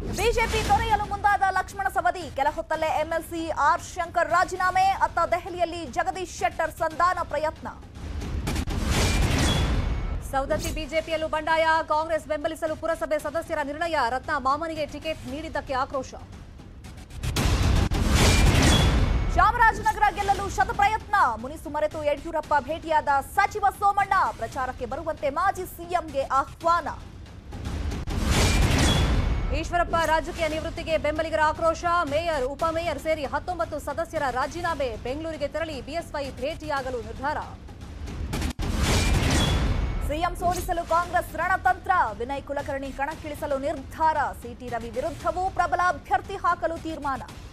BJP ತೊರೆಯಲು ಮುಂದಾದ ಲಕ್ಷ್ಮಣ ಸವದಿ ಕೆಲ ಹೊತ್ತಲ್ಲೇ MLC R Shankar ರಾಜೀನಾಮೆ ಅತ್ತ ದೆಹಲಿಯಲ್ಲಿ ಜಗದೀಶ್ ಶೆಟ್ಟರ್ ಸಂಧಾನ ಪ್ರಯತ್ನ ಸೌದತ್ತಿ ಬಿಜೆಪಿಯಲ್ಲೂ ಬಂಡಾಯ ಕಾಂಗ್ರೆಸ್ ಬೆಂಬಲಿಸಲು ಪುರಸಭೆ ಸದಸ್ಯರ ನಿರ್ಣಯ ರತ್ನ ಮಾಮನಿಗೆ ಟಿಕೆಟ್ ನೀಡಿದ್ದಕ್ಕೆ ಆಕ್ರೋಶ ಚಾಮರಾಜನಗರ ಗೆಲ್ಲಲು ಶತಪ್ರಯತ್ನ ಮುನಿಸು ಮರೆತು ಯಡಿಯೂರಪ್ಪ ಭೇಟಿಯಾದ ಸಚಿವ ಸೋಮಣ್ಣ ಪ್ರಚಾರಕ್ಕೆ ಬರುವಂತೆ ಮಾಜಿ ಸಿಎಂಗೆ ಆಹ್ವಾನ ಈಶ್ವರಪ್ಪ ರಾಜಕೀಯ ನಿವೃತ್ತಿಗೆ ಬೆಂಬಲಿಗರ ಆಕ್ರೋಶ ಮೇಯರ್ ಉಪಮೇಯರ್ ಸೇರಿ ಹತ್ತೊಂಬತ್ತು ಸದಸ್ಯರ ರಾಜೀನಾಮೆ ಬೆಂಗಳೂರಿಗೆ ತೆರಳಿ ಬಿಎಸ್ವೈ ಭೇಟಿಯಾಗಲು ನಿರ್ಧಾರ ಸಿಎಂ ಸೋಲಿಸಲು ಕಾಂಗ್ರೆಸ್ ರಣತಂತ್ರ ವಿನಯ್ ಕುಲಕರ್ಣಿ ಕಣಕ್ಕಿಳಿಸಲು ನಿರ್ಧಾರ ಸಿಟಿ ರವಿ ವಿರುದ್ಧವೂ ಪ್ರಬಲ ಅಭ್ಯರ್ಥಿ ಹಾಕಲು ತೀರ್ಮಾನ